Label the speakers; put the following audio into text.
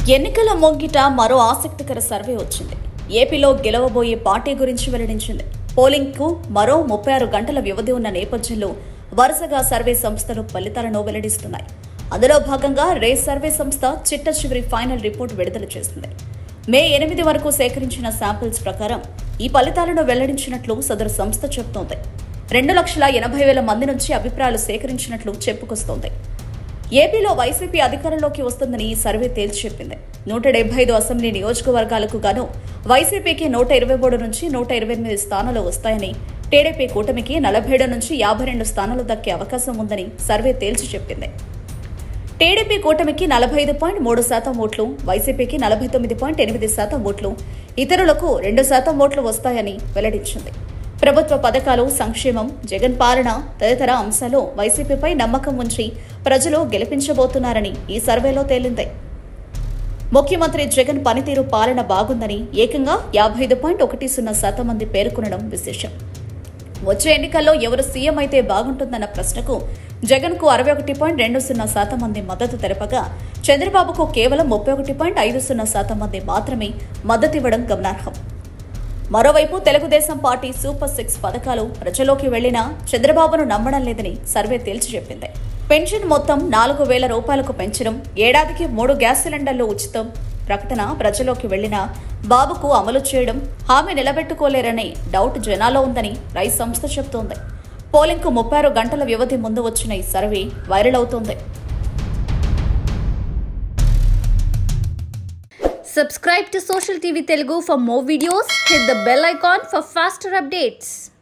Speaker 1: ఎన్నికల మొంగిట మరో ఆసక్తికర సర్వే వచ్చింది ఏపీలో గెలవబోయే పార్టీ గురించి వెల్లడించింది పోలింగ్ కు మరో ముప్పై ఆరు గంటల వ్యవధి ఉన్న నేపథ్యంలో వరుసగా సర్వే సంస్థలు ఫలితాలను వెల్లడిస్తున్నాయి అందులో భాగంగా రేస్ సర్వే సంస్థ చిట్ట చివరి ఫైనల్ రిపోర్ట్ విడుదల చేసింది మే ఎనిమిది వరకు సేకరించిన శాంపిల్స్ ప్రకారం ఈ ఫలితాలను వెల్లడించినట్లు సదరు సంస్థ చెబుతోంది రెండు లక్షల ఎనభై వేల మంది నుంచి అభిప్రాయాలు సేకరించినట్లు చెప్పుకొస్తోంది ఏపీలో వైసీపీ అధికారంలోకి వస్తుందని ఈ సర్వే తేల్చి చెప్పింది నూట డెబ్బై ఐదు అసెంబ్లీ నియోజకవర్గాలకు గాను వైసీపీకి నూట ఇరవై మూడు నుంచి నూట ఇరవై ఎనిమిది స్థానాలు వస్తాయని టీడీపీ కూటమికి నలభై ఏడు నుంచి యాభై రెండు స్థానాలు దక్కే అవకాశం ఉందని సర్వే తేల్చి చెప్పింది టీడీపీ కూటమికి నలభై ఐదు పాయింట్ మూడు శాతం ఓట్లు వైసీపీకి నలభై తొమ్మిది పాయింట్ ఎనిమిది శాతం ఓట్లు ఇతరులకు రెండు శాతం ఓట్లు వస్తాయని వెల్లడించింది ప్రభుత్వ పథకాలు సంక్షేమం జగన్ పాలన తదితర అంశాలు వైసీపీపై నమ్మకం ఉంచి ప్రజలు గెలిపించబోతున్నారని ఈ సర్వేలో తేలింది ముఖ్యమంత్రి జగన్ పనితీరు పాలన బాగుందని ఏకంగా యాభై ఐదు పాయింట్ ఒకటి సున్నా శాతం మంది పేర్కొనడం విశేషం వచ్చే ఎన్నికల్లో ఎవరు సీఎం అయితే బాగుంటుందన్న ప్రశ్నకు జగన్ కు అరవై ఒకటి పాయింట్ రెండు సున్నా శాతం మంది మద్దతు తెలపగా చంద్రబాబుకు కేవలం ముప్పై ఒకటి పాయింట్ ఐదు సున్నా శాతం మంది మాత్రమే మద్దతు ఇవ్వడం గమనార్హం మరోవైపు తెలుగుదేశం పార్టీ సూపర్ సిక్స్ పథకాలు ప్రజలోకి వెళ్లినా చంద్రబాబును నమ్మడం లేదని సర్వే తేల్చి చెప్పింది పెన్షన్ మొత్తం నాలుగు వేల రూపాయలకు పెంచడం ఏడాదికి మూడు గ్యాస్ సిలిండర్లు ఉచితం ప్రకటన ప్రజలోకి వెళ్లినా బాబుకు అమలు చేయడం హామీ నిలబెట్టుకోలేరనే డౌట్ జనాలో ఉందని రైస్ సంస్థ చెబుతోంది పోలింగ్కు ముప్పై ఆరు గంటల వ్యవధి ముందు వచ్చిన ఈ సర్వే వైరల్ అవుతోంది
Speaker 2: Subscribe to Social TV Telugu for more videos. Hit the bell icon for faster updates.